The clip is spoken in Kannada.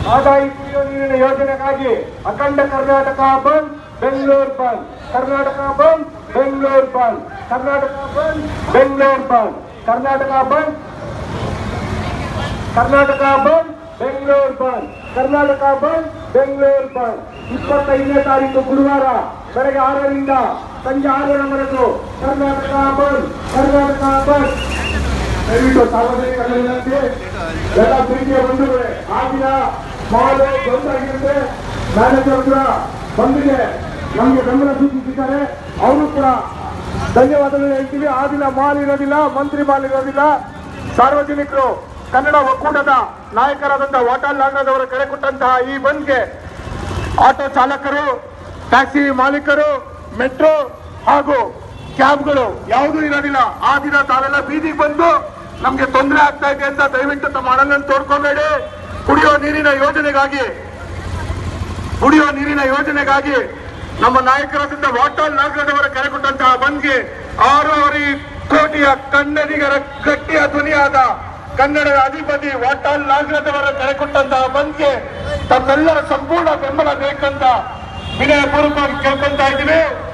ಆದಾಯ ಕುಡಿಯುವ ನೀರಿನ ಯೋಜನೆಗಾಗಿ ಅಖಂಡ ಕರ್ನಾಟಕ ಬಂದ್ ಬೆಂಗಳೂರು ಬಂದ್ ಕರ್ನಾಟಕ ಬಂದ್ ಬೆಂಗಳೂರು ಬಂದ್ ಕರ್ನಾಟಕ ಬಂದ್ ಬೆಂಗಳೂರು ಬಂದ್ ಕರ್ನಾಟಕ ಬಂದ್ ಕರ್ನಾಟಕ ಬಂದ್ ಬೆಂಗಳೂರು ಬಂದ್ ಕರ್ನಾಟಕ ಬಂದ್ ಬೆಂಗಳೂರು ಬಂದ್ ಇಪ್ಪತ್ತೈದನೇ ತಾರೀಕು ಗುರುವಾರ ಬೆಳಗ್ಗೆ ಆರರಿಂದ ಸಂಜೆ ಆರರವರೆಗೂ ಕರ್ನಾಟಕ ಬಂದ್ ಕರ್ನಾಟಕ ಬಂದ್ ದಯವಿಟ್ಟು ಸಾರ್ವಜನಿಕರ ವಿನಂತಿ ಎಲ್ಲ ಪ್ರೀತಿಯ ಬಂಧುಗಳೇ ಆ ದಿನ ಮಾಲು ಬಂದಾಗಿರುತ್ತೆ ಮ್ಯಾನೇಜರ್ ಕೂಡ ಬಂದಿದೆ ನಮಗೆ ಬೆಂಬಲ ಸೂಚಿಸಿದ್ದಾರೆ ಅವರು ಕೂಡ ಧನ್ಯವಾದಗಳು ಹೇಳ್ತೀವಿ ಆ ದಿನ ಮಾಲ್ ಇರೋದಿಲ್ಲ ಮಂತ್ರಿ ಮಾಲ್ ಇರೋದಿಲ್ಲ ಸಾರ್ವಜನಿಕರು ಕನ್ನಡ ಒಕ್ಕೂಟದ ನಾಯಕರಾದಂತಹ ವಾಟಾಳ್ ನಾಗರಾಜ್ ಕರೆ ಕೊಟ್ಟಂತಹ ಈ ಬಂದ್ಗೆ ಆಟೋ ಚಾಲಕರು ಟ್ಯಾಕ್ಸಿ ಮಾಲೀಕರು ಮೆಟ್ರೋ ಹಾಗೂ ಕ್ಯಾಬ್ಗಳು ಯಾವುದೂ ಇರೋದಿಲ್ಲ ಆ ದಿನ ತಾವೆಲ್ಲ ಬೀದಿಗೆ ಬಂದು ನಮ್ಗೆ ತೊಂದರೆ ಆಗ್ತಾ ಇದೆ ಅಂತ ದಯವಿಟ್ಟು ತಮ್ಮ ಹಣವನ್ನು ತೋಡ್ಕೋಬೇಡಿ ಕುಡಿಯೋ ನೀರಿನ ಯೋಜನೆಗಾಗಿ ಕುಡಿಯೋ ನೀರಿನ ಯೋಜನೆಗಾಗಿ ನಮ್ಮ ನಾಯಕರಾದಂತ ವಾಟಾಳ್ ನಾಗರಾಜ್ ಅವರ ಕರೆ ಕೊಟ್ಟಂತಹ ಬಂದ್ಗೆ ಆರೂವರೆ ಕೋಟಿಯ ಕನ್ನಡಿಗರ ಗಟ್ಟಿಯ ಧ್ವನಿಯಾದ ಕನ್ನಡದ ಅಧಿಪತಿ ವಾಟಾಳ್ ನಾಗರಾಜ್ ಅವರ ಕರೆ ಕೊಟ್ಟಂತಹ ಬಂದ್ಗೆ ತಮ್ಮೆಲ್ಲರ ಸಂಪೂರ್ಣ ಬೆಂಬಲ ಬೇಕಂತ ವಿನಯಪೂರ್ವಕವಾಗಿ ಕೇಳ್ಕೊಂತಾ ಇದ್ದೀವಿ